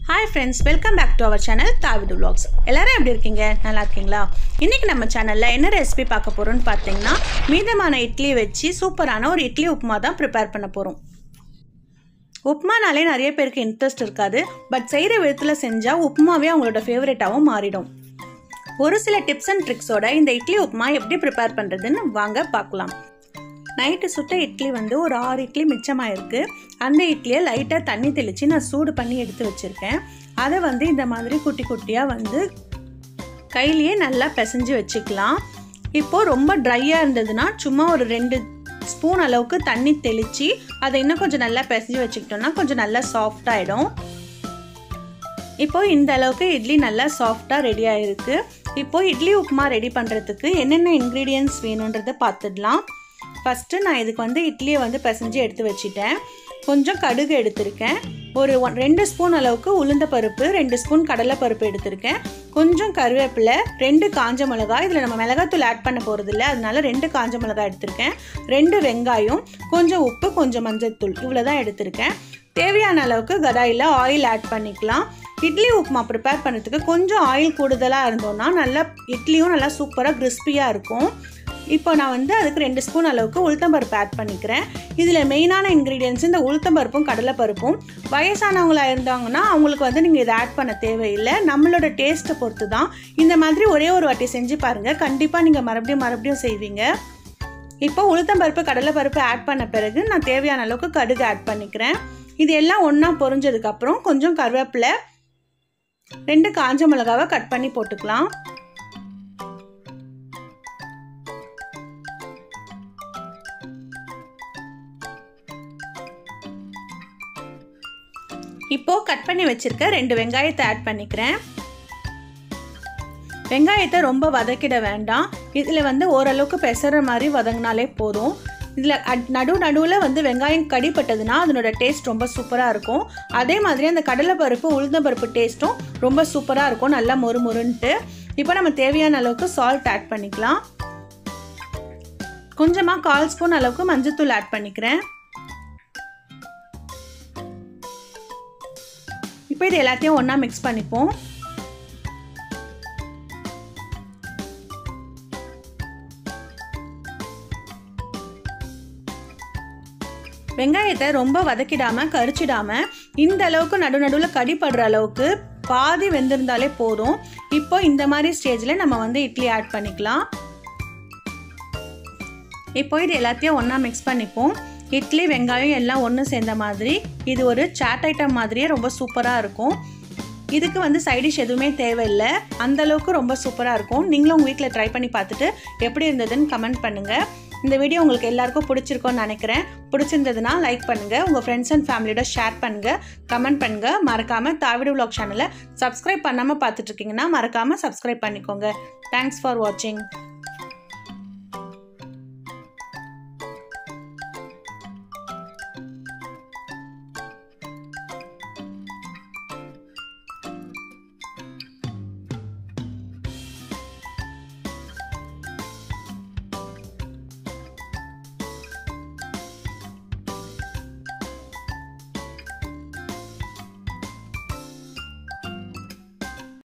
hi friends welcome back to our channel Thavidu vlogs எல்லாரும் எப்படி இருக்கீங்க நல்லா இருக்கீங்களா இன்றைக்கி நம்ம சேனலில் என்ன ரெசிபி பார்க்க போகிறோம்னு பார்த்தீங்கன்னா மீதமான இட்லி வச்சு சூப்பரான ஒரு இட்லி உப்புமா தான் ப்ரிப்பேர் பண்ண போகிறோம் உப்புமானாலே நிறைய பேருக்கு இன்ட்ரெஸ்ட் இருக்காது பட் செய்கிற விதத்தில் செஞ்சால் உப்புமாவே அவங்களோட ஃபேவரட்டாகவும் மாறிடும் ஒரு சில டிப்ஸ் அண்ட் ட்ரிக்ஸோட இந்த இட்லி உப்புமா எப்படி ப்ரிப்பேர் பண்ணுறதுன்னு வாங்க பார்க்கலாம் நைட்டு சுட்ட இட்லி வந்து ஒரு ஆறு இட்லி மிச்சமாக இருக்குது அந்த இட்லியை லைட்டாக தண்ணி தெளித்து நான் சூடு பண்ணி எடுத்து வச்சுருக்கேன் அதை வந்து இந்த மாதிரி குட்டி குட்டியாக வந்து கையிலேயே நல்லா பிசைஞ்சு வச்சுக்கலாம் இப்போது ரொம்ப ட்ரையாக இருந்ததுன்னா சும்மா ஒரு ரெண்டு ஸ்பூன் அளவுக்கு தண்ணி தெளித்து அதை இன்னும் கொஞ்சம் நல்லா பிசைஞ்சு வச்சுக்கிட்டோம்னா கொஞ்சம் நல்லா சாஃப்டாகிடும் இப்போ இந்த அளவுக்கு இட்லி நல்லா சாஃப்டாக ரெடி ஆகிருக்கு இப்போ இட்லி உப்புமா ரெடி பண்ணுறதுக்கு என்னென்ன இன்க்ரீடியன்ட்ஸ் வேணுன்றதை பார்த்துடலாம் ஃபஸ்ட்டு நான் இதுக்கு வந்து இட்லியை வந்து பிசைஞ்சு எடுத்து வச்சுட்டேன் கொஞ்சம் கடுகு எடுத்திருக்கேன் ஒரு ஒன் ரெண்டு ஸ்பூன் அளவுக்கு உளுந்த பருப்பு ரெண்டு ஸ்பூன் கடலை பருப்பு எடுத்திருக்கேன் கொஞ்சம் கருவேப்பிலை ரெண்டு காஞ்ச மிளகாய் இதில் நம்ம மிளகாத்தூள் ஆட் பண்ண போகிறது இல்லை அதனால ரெண்டு காஞ்ச மிளகாய் எடுத்திருக்கேன் ரெண்டு வெங்காயம் கொஞ்சம் உப்பு கொஞ்சம் மஞ்சள்தூள் இவ்வளோ தான் எடுத்திருக்கேன் தேவையான அளவுக்கு கடாயில் ஆயில் ஆட் பண்ணிக்கலாம் இட்லி உப்புமா ப்ரிப்பேர் பண்ணுறதுக்கு கொஞ்சம் ஆயில் கூடுதலாக இருந்தோம்னா நல்லா இட்லியும் நல்லா சூப்பராக கிறிஸ்பியாக இருக்கும் இப்போ நான் வந்து அதுக்கு ரெண்டு ஸ்பூன் அளவுக்கு உளுத்தம்பருப்பு ஆட் பண்ணிக்கிறேன் இதில் மெயினான இன்க்ரீடியன்ஸ் இந்த உளுத்தம்பருப்பும் கடலைப்பருப்பும் வயசானவங்களாக இருந்தாங்கன்னா அவங்களுக்கு வந்து நீங்கள் இதை ஆட் பண்ண தேவையில்லை நம்மளோட டேஸ்ட்டை பொறுத்து தான் இந்த மாதிரி ஒரே ஒரு வாட்டி செஞ்சு பாருங்கள் கண்டிப்பாக நீங்கள் மறுபடியும் மறுபடியும் செய்வீங்க இப்போ உளுத்தம்பருப்பு கடலைப்பருப்பு ஆட் பண்ண பிறகு நான் தேவையான அளவுக்கு கடுகு ஆட் பண்ணிக்கிறேன் இது எல்லாம் ஒன்றா பொரிஞ்சதுக்கப்புறம் கொஞ்சம் கருவேப்பிலை ரெண்டு காஞ்ச மிளகாவை கட் பண்ணி போட்டுக்கலாம் இப்போ கட் பண்ணி வச்சிருக்க ரெண்டு வெங்காயத்தை ஆட் பண்ணிக்கிறேன் வெங்காயத்தை ரொம்ப வதக்கிட வேண்டாம் இதில் வந்து ஓரளவுக்கு பெசற மாதிரி வதங்கினாலே போதும் இதில் நடு நடுவில் வந்து வெங்காயம் கடிப்பட்டதுன்னா அதனோட டேஸ்ட் ரொம்ப சூப்பராக இருக்கும் அதே மாதிரி அந்த கடலைப்பருப்பு உளுந்தம்பருப்பு டேஸ்ட்டும் ரொம்ப சூப்பராக இருக்கும் நல்லா மொறு மொறுன்ட்டு இப்போ நம்ம தேவையான அளவுக்கு சால்ட் ஆட் பண்ணிக்கலாம் கொஞ்சமாக கால் ஸ்பூன் அளவுக்கு மஞ்சத்தூள் ஆட் பண்ணிக்கிறேன் இப்போ இது எல்லாத்தையும் ஒன்றா மிக்ஸ் பண்ணிப்போம் வெங்காயத்தை ரொம்ப வதக்கிடாமல் கரிச்சிடாமல் இந்த அளவுக்கு நடு நடுவில் கடிப்படுற அளவுக்கு பாதி வெந்திருந்தாலே போதும் இப்போ இந்த மாதிரி ஸ்டேஜில் நம்ம வந்து இட்லி ஆட் பண்ணிக்கலாம் இப்போ இது எல்லாத்தையும் ஒன்றா மிக்ஸ் பண்ணிப்போம் இட்லி வெங்காயம் எல்லாம் ஒன்று சேர்ந்த மாதிரி இது ஒரு சாட் ஐட்டம் மாதிரியே ரொம்ப சூப்பராக இருக்கும் இதுக்கு வந்து சைடிஷ் எதுவுமே தேவையில்லை அந்தளவுக்கு ரொம்ப சூப்பராக இருக்கும் நீங்களும் உங்கள் வீட்டில் ட்ரை பண்ணி பார்த்துட்டு எப்படி இருந்ததுன்னு கமெண்ட் பண்ணுங்கள் இந்த வீடியோ உங்களுக்கு எல்லாருக்கும் பிடிச்சிருக்கோன்னு நினைக்கிறேன் பிடிச்சிருந்ததுன்னா லைக் பண்ணுங்கள் உங்கள் ஃப்ரெண்ட்ஸ் அண்ட் ஃபேமிலியோட ஷேர் பண்ணுங்கள் கமெண்ட் பண்ணுங்கள் மறக்காமல் தாவிடு விலாக் சேனலை சப்ஸ்கிரைப் பண்ணாமல் பார்த்துட்ருக்கீங்கன்னா மறக்காமல் சப்ஸ்கிரைப் பண்ணிக்கோங்க தேங்க்ஸ் ஃபார் வாட்சிங்